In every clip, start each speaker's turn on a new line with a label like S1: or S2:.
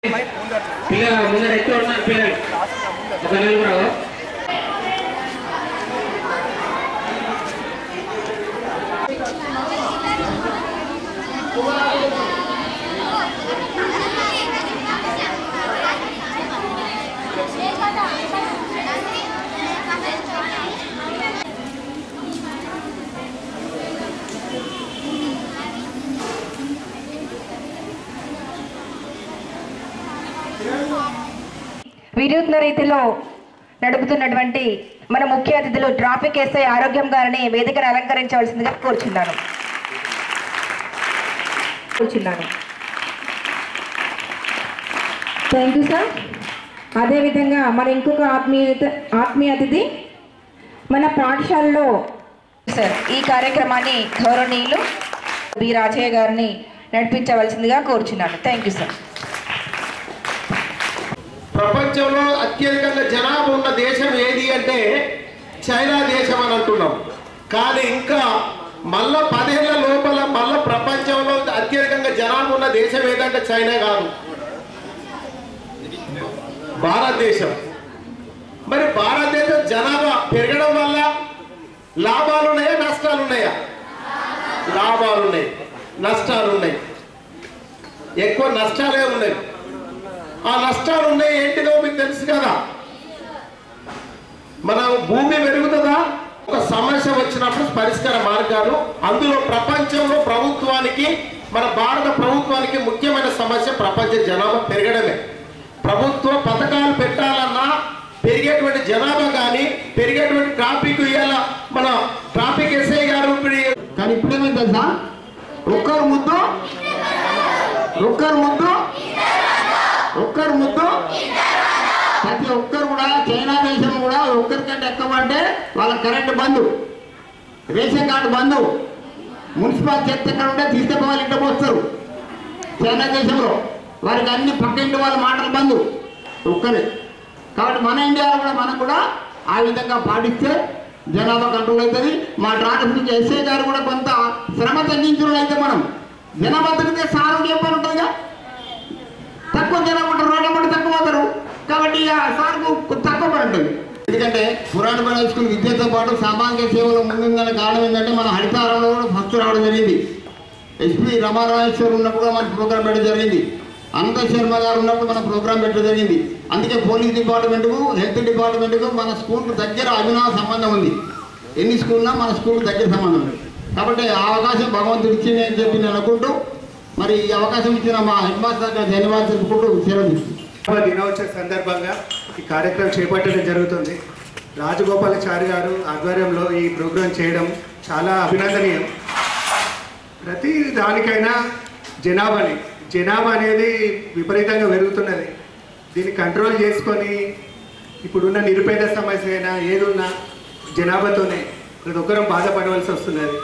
S1: పిల్లలు ముందర ఎక్కువ ఉన్నారు పిల్లలు ఒక నలుగురు
S2: వినూత్న రీతిలో నడుపుతున్నటువంటి మన ముఖ్య అతిథులు ట్రాఫిక్ ఎస్ఐ ఆరోగ్యం గారిని వేదికను అలంకరించవలసిందిగా కోరుచున్నాను కోరుచున్నాను
S3: థ్యాంక్ యూ సార్ అదేవిధంగా మన ఇంకొక ఆత్మీయత ఆత్మీయ అతిథి మన పాఠశాలలో
S2: సార్ ఈ కార్యక్రమాన్ని గౌరవనీయులు బి రాజయ్య గారిని నడిపించవలసిందిగా కోరుచున్నాను థ్యాంక్ యూ సార్
S4: ప్రపంచంలో అత్యధికంగా జనాభా ఉన్న దేశం ఏది అంటే చైనా దేశం అని అంటున్నాం కానీ ఇంకా మళ్ళా పదేళ్ల లోపల మళ్ళా ప్రపంచంలో అత్యధికంగా జనాభా ఉన్న దేశం ఏదంటే చైనా కాదు భారతదేశం మరి భారతదేశం జనాభా పెరగడం వల్ల లాభాలు ఉన్నాయా నష్టాలు ఉన్నాయా లాభాలు ఉన్నాయి నష్టాలు ఉన్నాయి ఎక్కువ నష్టాలే ఉన్నాయి ఆ నష్టాలు ఉన్నాయి ఏంటిదో మీకు తెలుసు కదా మన భూమి పెరుగుతుందా ఒక సమస్య వచ్చినప్పుడు పరిష్కార మార్గాలు అందులో ప్రపంచంలో ప్రభుత్వానికి మన భారత ప్రభుత్వానికి ముఖ్యమైన సమస్య ప్రపంచ జనాభా పెరగడమే ప్రభుత్వ పథకాలు పెట్టాలన్నా పెరిగేటువంటి జనాభా కానీ పెరిగేటువంటి ట్రాఫిక్ ఇవాళ మన ట్రాఫిక్ ఎస్ఐ గారు ఇప్పుడు
S5: కానీ ఇప్పుడేమైంది తెలుసా ఒక్కరు ముద్దు ఒక్కరు ముద్దు ఒక్కరు ముద్దు ప్రతి ఒక్కరు కూడా చైనా దేశం కూడా ఒక్కరికంటే ఎక్కువ అంటే వాళ్ళ కరెంట్ బంద్ రేషన్ కార్డు బంద్ మున్సిపల్ చెత్త ఎక్కడ ఉంటే తీసుకుపోవాలి ఇంటికి వస్తారు చైనా దేశంలో వారికి అన్ని పక్క ఇంటి వాళ్ళ మాటలు బంద్ ఒక్కరే కాబట్టి మన ఇండియాలో కూడా మనం కూడా ఆ విధంగా పాటిస్తే జనాభా కంట్రోల్ అవుతుంది మా ట్రాఫిక్ ఎస్ఐ గారు కూడా కొంత శ్రమ తగ్గించడం అయితే మనం జనాభా తగ్గితే సారు ఏ పని ఉంటుందిగా తక్కువ జనాభా ఉంటారు రోడ్ల పడి తక్కువ పోతారు కాబట్టి ఆ సార్కు తక్కువ పని ఉంటుంది ఎందుకంటే పురాణ బల స్కూల్ విద్యతో పాటు సామాజిక సేవలో ముందుందనే కారణం ఏంటంటే మన హరితారంలో కూడా ఫస్ట్ రావడం జరిగింది ఎస్పీ రమారామేశ్వర్ ఉన్నప్పుడు కూడా మన ప్రోగ్రాం పెట్టడం జరిగింది అనంత శర్మ గారు ఉన్నప్పుడు మన ప్రోగ్రాం పెట్టడం జరిగింది అందుకే పోలీస్ డిపార్ట్మెంట్కు హెల్త్ డిపార్ట్మెంట్కు మన స్కూల్కు దగ్గర అభినవ సంబంధం ఉంది ఎన్ని స్కూల్నా మన స్కూల్కు దగ్గర సంబంధం ఉంది కాబట్టి ఆ అవకాశం భగవంతుడు ఇచ్చింది అని చెప్పి నేను అనుకుంటూ మరి ఈ అవకాశం ఇచ్చిన మా హెడ్ మాస్టర్ గారు ధన్యవాదాలు తెలుపుకుంటూ సెలవు తీసుకుంటాను
S6: గొప్ప దినోత్సవ సందర్భంగా ఈ కార్యక్రమం చేపట్టడం జరుగుతుంది రాజగోపాలాచారి గారు ఆధ్వర్యంలో ఈ ప్రోగ్రాం చేయడం చాలా అభినందనీయం ప్రతి దానికైనా జనాభాని జనాభా అనేది విపరీతంగా పెరుగుతున్నది దీన్ని కంట్రోల్ చేసుకొని ఇప్పుడున్న నిరుపేద సమస్య అయినా ఏదున్నా జనాభాతోనే ప్రతి ఒక్కరం బాధపడవలసి వస్తున్నది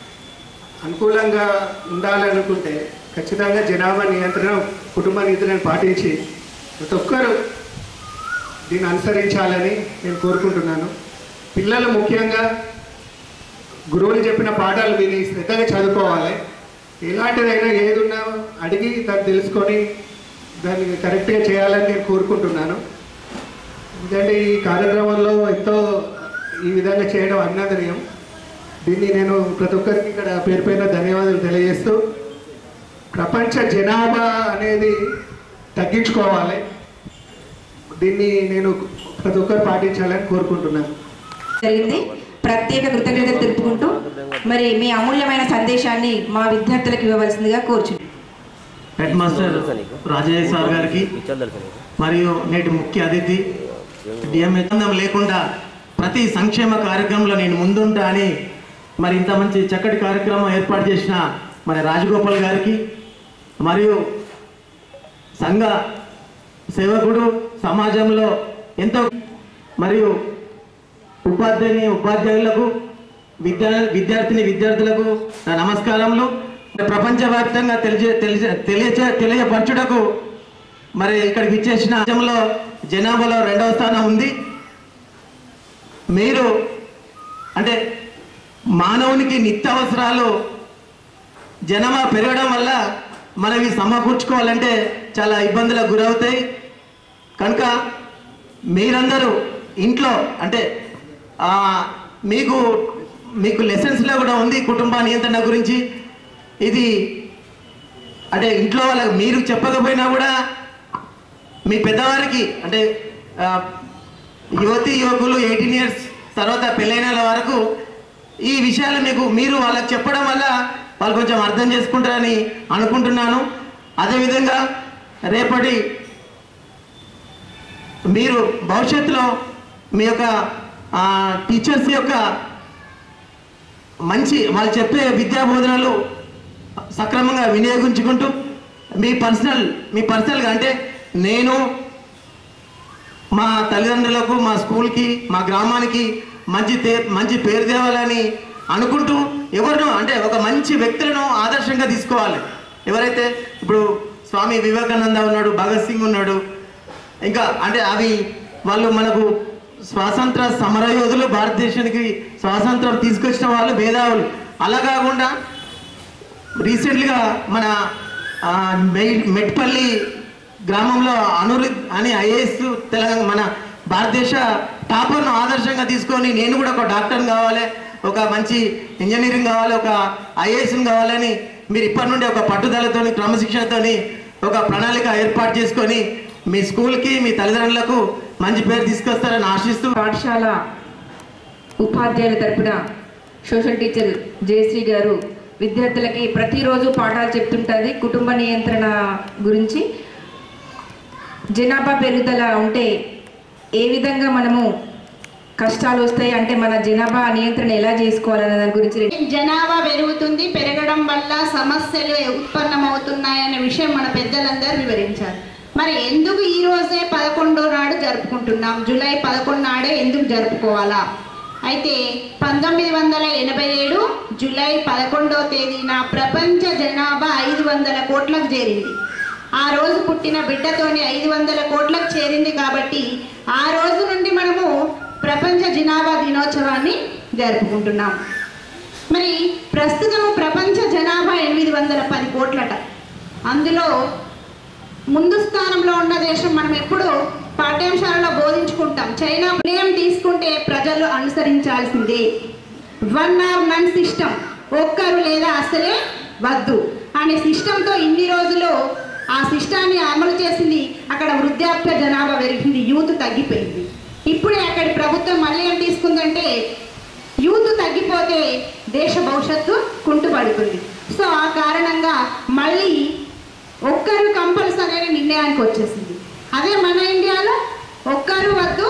S6: అనుకూలంగా ఉండాలనుకుంటే ఖచ్చితంగా జనాభా నియంత్రణ కుటుంబ నియంత్రణ పాటించి ప్రతి ఒక్కరూ దీన్ని అనుసరించాలని నేను కోరుకుంటున్నాను పిల్లలు ముఖ్యంగా గురువులు చెప్పిన పాఠాలు విని శ్రద్ధగా చదువుకోవాలి ఎలాంటిదైనా ఏదున్నా అడిగి దాన్ని తెలుసుకొని దాన్ని కరెక్ట్గా చేయాలని నేను కోరుకుంటున్నాను ఎందుకంటే ఈ కార్యక్రమంలో ఎంతో ఈ విధంగా చేయడం అభినందనీయం దీన్ని నేను ప్రతి ఒక్కరికి ఇక్కడ పేరు పైన ధన్యవాదాలు తెలియజేస్తూ ప్రపంచ జనాభా అనేది తగ్గించుకోవాలి దీన్ని నేను ప్రతి ఒక్కరు పాటించాలని కోరుకుంటున్నాను
S2: జరిగింది ప్రత్యేక కృతజ్ఞతలు తెలుపుకుంటూ మరి మీ అమూల్యమైన సందేశాన్ని మా విద్యార్థులకు ఇవ్వవలసిందిగా కోరుచున్నాను
S7: హెడ్ మాస్టర్ రాజయ్య సార్ గారికి మరియు నేటి ముఖ్య అతిథి డిఎంఏ సంబంధం లేకుండా ప్రతి సంక్షేమ కార్యక్రమంలో నేను ముందుంటా అని మరి ఇంత మంచి చక్కటి కార్యక్రమం ఏర్పాటు చేసిన మన రాజగోపాల్ గారికి మరియు సంఘ సేవకుడు సమాజంలో ఎంతో మరియు ఉపాధ్యాయుని ఉపాధ్యాయులకు విద్యా విద్యార్థిని విద్యార్థులకు నా నమస్కారములు ప్రపంచవ్యాప్తంగా తెలియ తెలియ తెలియచే తెలియపరచుటకు మరి ఇక్కడికి ఇచ్చేసిన రాజ్యంలో జనాభాలో రెండవ స్థానం ఉంది మీరు అంటే మానవునికి నిత్యావసరాలు జనాభా పెరగడం వల్ల మనవి సమకూర్చుకోవాలంటే చాలా ఇబ్బందులకు గురవుతాయి కనుక మీరందరూ ఇంట్లో అంటే ఆ, మీకు మీకు లెసన్స్లో కూడా ఉంది కుటుంబ నియంత్రణ గురించి ఇది అంటే ఇంట్లో వాళ్ళకి మీరు చెప్పకపోయినా కూడా మీ పెద్దవారికి అంటే ఆ, యువతి యువకులు ఎయిటీన్ ఇయర్స్ తర్వాత పెళ్ళైన వాళ్ళ వరకు ఈ విషయాలు మీకు మీరు వాళ్ళకి చెప్పడం వల్ల వాళ్ళు కొంచెం అర్థం చేసుకుంటారని అనుకుంటున్నాను అదేవిధంగా రేపటి మీరు భవిష్యత్తులో మీ యొక్క ఆ, టీచర్స్ యొక్క మంచి వాళ్ళు చెప్పే విద్యా బోధనలు సక్రమంగా వినియోగించుకుంటూ మీ పర్సనల్ మీ పర్సనల్గా అంటే నేను మా తల్లిదండ్రులకు మా స్కూల్కి మా గ్రామానికి మంచి తే మంచి పేరు తేవాలని అనుకుంటూ ఎవరినో అంటే ఒక మంచి వ్యక్తులను ఆదర్శంగా తీసుకోవాలి ఎవరైతే ఇప్పుడు స్వామి వివేకానంద ఉన్నాడు భగత్ సింగ్ ఉన్నాడు ఇంకా అంటే అవి వాళ్ళు మనకు స్వాతంత్ర సమరయోధులు భారతదేశానికి స్వాతంత్రం తీసుకొచ్చిన వాళ్ళు మేధావులు అలా కాకుండా రీసెంట్గా మన ఆ, మె- మెట్పల్లి గ్రామంలో అనురుద్ అని ఐఏఎస్ తెలంగాణ మన భారతదేశ టాపర్ను ఆదర్శంగా తీసుకొని నేను కూడా ఒక డాక్టర్ని కావాలి ఒక మంచి ఇంజనీరింగ్ కావాలి ఒక ఐఏఎస్ని కావాలని మీరు ఇప్పటి నుండి ఒక పట్టుదలతోని క్రమశిక్షణతోని ఒక ప్రణాళిక ఏర్పాటు చేసుకొని మీ స్కూల్కి మీ తల్లిదండ్రులకు మంచి పేరు తీసుకొస్తారని ఆశిస్తూ
S3: పాఠశాల ఉపాధ్యాయుల తరపున సోషల్ టీచర్ జయశ్రీ గారు విద్యార్థులకి ప్రతిరోజు పాఠాలు చెప్తుంటుంది కుటుంబ నియంత్రణ గురించి జనాభా పెరుగుదల ఉంటే ఏ విధంగా మనము కష్టాలు వస్తాయి అంటే మన జనాభా నియంత్రణ ఎలా చేసుకోవాలనే దాని గురించి
S8: జనాభా పెరుగుతుంది పెరగడం వల్ల సమస్యలు ఉత్పన్నమవుతున్నాయనే విషయం మన పెద్దలందరూ వివరించారు మరి ఎందుకు ఈ రోజే పదకొండో నాడు జరుపుకుంటున్నాం జూలై పదకొండు నాడే ఎందుకు జరుపుకోవాలా అయితే పంతొమ్మిది వందల ఎనభై ఏడు జూలై పదకొండో తేదీన ప్రపంచ జనాభా ఐదు వందల కోట్లకు చేరింది ఆ రోజు పుట్టిన బిడ్డతోని ఐదు వందల కోట్లకు చేరింది కాబట్టి ఆ రోజు నుండి మనము ప్రపంచ జనాభా దినోత్సవాన్ని జరుపుకుంటున్నాం మరి ప్రస్తుతం ప్రపంచ జనాభా ఎనిమిది వందల పది కోట్లట అందులో ముందు స్థానంలో ఉన్న దేశం మనం ఎప్పుడు పాఠ్యాంశాలలో బోధించుకుంటాం చైనా నిర్ణయం తీసుకుంటే ప్రజలు అనుసరించాల్సిందే వన్ ఆర్ నన్ సిస్టమ్ ఒక్కరు లేదా అసలే వద్దు అనే సిస్టంతో ఇన్ని రోజులు ఆ సిస్టాన్ని అమలు చేసింది అక్కడ వృద్ధాప్య జనాభా పెరిగింది యూత్ తగ్గిపోయింది ఇప్పుడే అక్కడి ప్రభుత్వం మళ్ళీ ఏం తీసుకుందంటే యూత్ తగ్గిపోతే దేశ భవిష్యత్తు కుంటుపడుతుంది సో ఆ కారణంగా మళ్ళీ ఒక్కరు కంపల్సరీ అనే నిర్ణయానికి వచ్చేసింది అదే మన ఇండియాలో ఒక్కరు వద్దు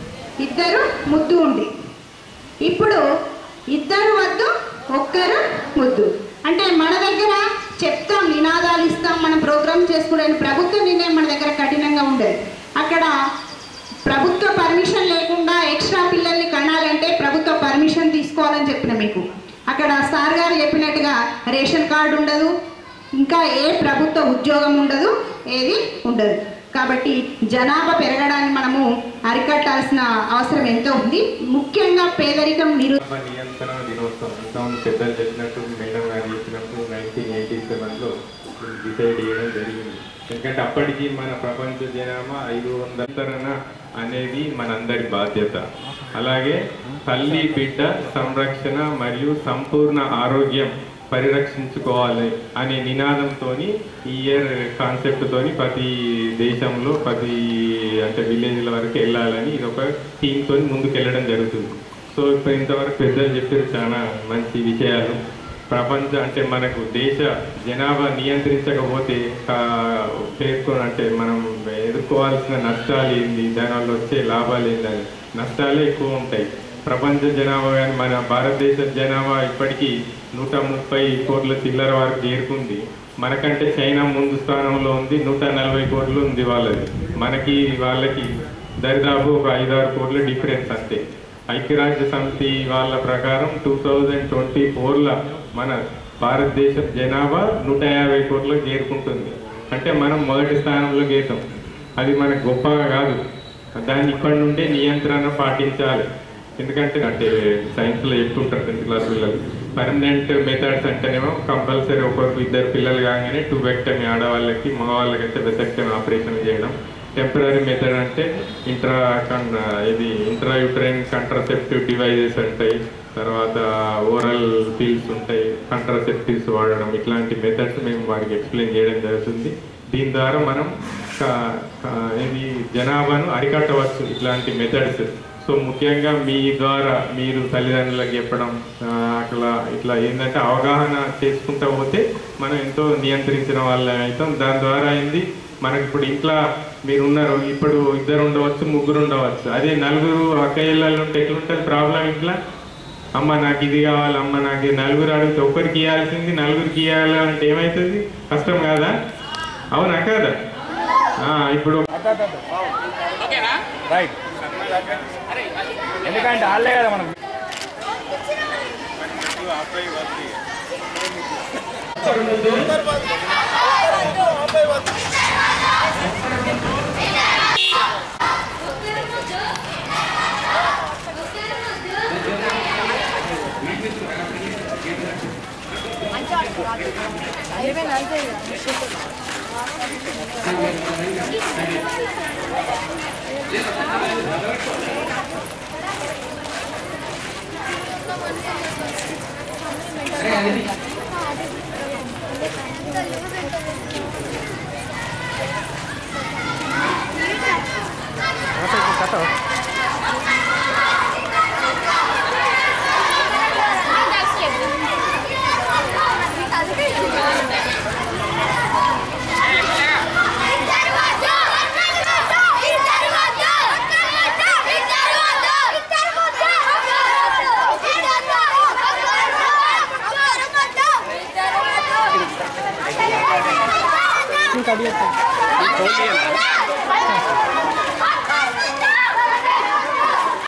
S8: ఇద్దరు ముద్దు ఉంది ఇప్పుడు ఇద్దరు వద్దు ఒక్కరు ముద్దు అంటే మన దగ్గర చెప్తాం నినాదాలు ఇస్తాం మనం ప్రోగ్రామ్ చేసుకోవడానికి ప్రభుత్వ నిర్ణయం మన దగ్గర కఠినంగా ఉండేది అక్కడ ప్రభుత్వ పర్మిషన్ లేకుండా ఎక్స్ట్రా పిల్లల్ని కనాలంటే ప్రభుత్వ పర్మిషన్ తీసుకోవాలని చెప్పిన మీకు అక్కడ సార్ గారు చెప్పినట్టుగా రేషన్ కార్డు ఉండదు ఇంకా ఏ ప్రభుత్వ ఉద్యోగం ఉండదు ఏది ఉండదు కాబట్టి జనాభా పెరగడాన్ని మనము అరికట్టాల్సిన అవసరం ఎంతో ఉంది ముఖ్యంగా పేదరికం నిరు
S9: జనాభా నియంత్రణ దినోత్సవం ఇంతకుముందు పెద్దలు చెప్పినట్టు మేడం గారు చెప్పినట్టు నైన్టీన్ ఎయిటీ సెవెన్లో డిసైడ్ చేయడం జరిగింది ఎందుకంటే అప్పటికి మన ప్రపంచ జనాభా ఐదు వందల అనేది మనందరి బాధ్యత అలాగే తల్లి బిడ్డ సంరక్షణ మరియు సంపూర్ణ ఆరోగ్యం పరిరక్షించుకోవాలి అనే నినాదంతో ఈ ఇయర్ కాన్సెప్ట్తోని ప్రతి దేశంలో ప్రతి అంటే విలేజ్ల వరకు వెళ్ళాలని ఇది ఒక థీమ్తో ముందుకు వెళ్ళడం జరుగుతుంది సో ఇప్పుడు ఇంతవరకు పెద్దలు చెప్పారు చాలా మంచి విషయాలు ప్రపంచ అంటే మనకు దేశ జనాభా నియంత్రించకపోతే ఆ, పేర్కొని అంటే మనం ఎదుర్కోవాల్సిన నష్టాలు ఏంది దానివల్ల వచ్చే లాభాలు ఏందని నష్టాలే ఎక్కువ ఉంటాయి ప్రపంచ జనాభా కానీ మన భారతదేశ జనాభా ఇప్పటికీ నూట ముప్పై కోట్ల చిల్లర వరకు చేరుకుంది మనకంటే చైనా ముందు స్థానంలో ఉంది నూట నలభై కోట్లు ఉంది వాళ్ళది మనకి వాళ్ళకి దరిదాపు ఒక ఐదారు కోట్ల డిఫరెన్స్ అంతే ఐక్యరాజ్య సమితి వాళ్ళ ప్రకారం టూ థౌజండ్ ట్వంటీ ఫోర్లో మన భారతదేశ జనాభా నూట యాభై కోట్లకు చేరుకుంటుంది అంటే మనం మొదటి స్థానంలో గీతాం అది మనకు గొప్పగా కాదు దాన్ని ఇప్పటి నుండే నియంత్రణ పాటించాలి ఎందుకంటే అంటే సైన్స్లో చెప్తుంటారు టెన్త్ క్లాస్ పిల్లలు పర్మనెంట్ మెథడ్స్ అంటేనేమో కంపల్సరీ ఒకరికి ఇద్దరు పిల్లలు కాగానే టూబెక్టమీ ఆడవాళ్ళకి మగవాళ్ళకైతే వెసెక్టమీ ఆపరేషన్ చేయడం టెంపరీ మెథడ్ అంటే ఇంట్రా కన్ ఇది ఇంట్రా యూట్రైన్ కంట్రాసెప్టివ్ డివైజెస్ ఉంటాయి తర్వాత ఓరల్ పిల్స్ ఉంటాయి కంట్రాసెప్టివ్స్ వాడడం ఇట్లాంటి మెథడ్స్ మేము వారికి ఎక్స్ప్లెయిన్ చేయడం జరుగుతుంది దీని ద్వారా మనం క- క- ఇది జనాభాను అరికట్టవచ్చు ఇట్లాంటి మెథడ్స్ సో ముఖ్యంగా మీ ద్వారా మీరు తల్లిదండ్రులకు చెప్పడం ఆ, అట్లా ఇట్లా ఏంటంటే అవగాహన చేసుకుంటా పోతే మనం ఎంతో నియంత్రించిన వాళ్ళం అవుతాం దాని ద్వారా అయింది మనకి ఇప్పుడు ఇంట్లో మీరు ఉన్నారు ఇప్పుడు ఇద్దరు ఉండవచ్చు ముగ్గురు ఉండవచ్చు అదే నలుగురు అక్కయ్యలలో ఉంటే ఎట్లుంటుంది ప్రాబ్లం ఇంట్లో అమ్మ నాకు ఇది కావాలి అమ్మ నాకు ఇది నలుగురు అడిగితే ఒక్కరికి ఇవ్వాల్సింది నలుగురికి ఇవ్వాలి అంటే ఏమవుతుంది కష్టం కాదా అవునా కాదా ఆ, ఇప్పుడు
S10: రైట్ ఎందుకంటే వాళ్ళే కదా మనం
S11: ఇంకా